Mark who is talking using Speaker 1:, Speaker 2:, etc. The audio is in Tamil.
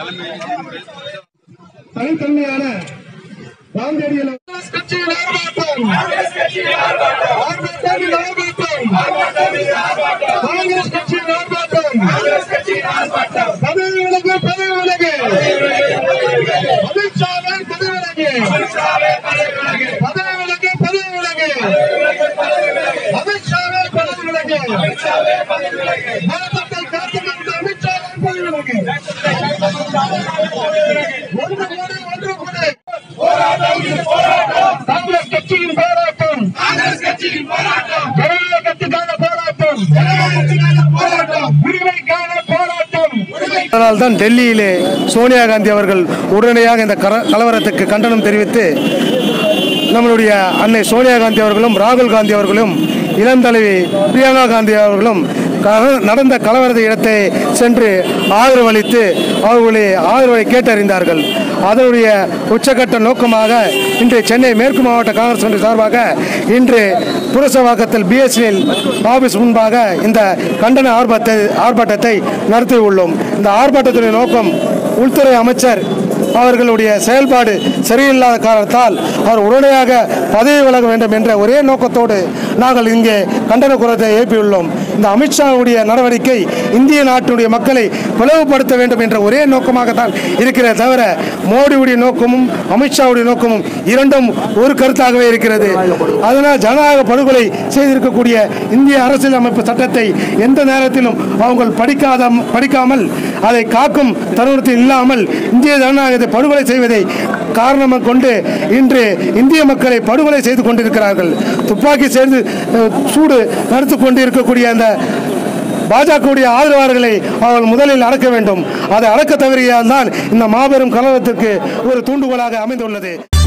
Speaker 1: தனித்தன்மையான ராம்தேடியில் கட்சியின் ஆர்ப்பாட்டம் ஆர்ப்பாட்டத்தில் ஆர்ப்பாட்டம் காங்கிரஸ் கட்சியின் ஆர்ப்பாட்டம் பதவி விலகு பதவி விலகு அமித்ஷாவை பதவி விலகு பதவி விலகு பதவி விலகு அமித்ஷாவை பதவி விலகு பாரதத்தை காத்துக் கொண்ட அமித்ஷாவை பதவி விலகு ஒன்று கோடி ஒன்று கோடி காங்கிரஸ் கட்சியின் போராட்டம் ஜனநாயகத்துக்கான போராட்டம் உரிமைக்கான போராட்டம்
Speaker 2: அதனால் தான் டெல்லியிலே சோனியா காந்தி அவர்கள் உடனடியாக இந்த கர- கலவரத்துக்கு கண்டனம் தெரிவித்து நம்மளுடைய அன்னை சோனியா காந்தி அவர்களும் ராகுல் காந்தி அவர்களும் இளம் தலைவி பிரியங்கா காந்தி அவர்களும் க- நடந்த கலவரத இடத்தை சென்று ஆதரவு அளித்து அவர்களுடைய ஆதரவை கேட்டறிந்தார்கள் அதனுடைய உச்சக்கட்ட நோக்கமாக இன்று சென்னை மேற்கு மாவட்ட காங்கிரஸ் கமிட்டி சார்பாக இன்று புரசவாக்கத்தில் பிஎஸ்எல் ஆபீஸ் முன்பாக இந்த கண்டன ஆர்ப்பாட்டத்தை ஆர்ப்பாட்டத்தை நடத்தியுள்ளோம் இந்த ஆர்ப்பாட்டத்தினுடைய நோக்கம் உள்துறை அமைச்சர் அவர்களுடைய செயல்பாடு சரியில்லாத காரணத்தால் அவர் உடனடியாக பதவி விலக வேண்டும் என்ற ஒரே நோக்கத்தோடு நாங்கள் இங்கே கண்டன குரத்தை எழுப்பியுள்ளோம் இந்த அமித்ஷாவுடைய நடவடிக்கை இந்திய நாட்டினுடைய மக்களை பிளவுபடுத்த வேண்டும் என்ற ஒரே நோக்கமாகத்தான் இருக்கிறது தவிர மோடியுடைய நோக்கமும் அமித்ஷாவுடைய நோக்கமும் இரண்டும் ஒரு கருத்தாகவே இருக்கிறது அதனால் ஜனநாயக படுகொலை செய்திருக்கக்கூடிய இந்திய அரசியல் அமைப்பு சட்டத்தை எந்த நேரத்திலும் அவங்க படிக்காத படிக்காமல் அதை காக்கும் தருணத்தில் இல்லாமல் இந்திய ஜனநாயகத்தை படுகொலை செய்வதை காரணமாக கொண்டு இன்று இந்திய மக்களை படுகொலை செய்து கொண்டிருக்கிறார்கள் துப்பாக்கி சேர்ந்து அஹ், சூடு நடத்தி கொண்டு இருக்கக்கூடிய அந்த பாஜகவுடைய ஆதரவாளர்களை அவர்கள் முதலில் அடக்க வேண்டும் அதை அடக்க தவறியால் தான் இந்த மாபெரும் கலவரத்திற்கு ஒரு தூண்டுகோலாக அமைந்துள்ளது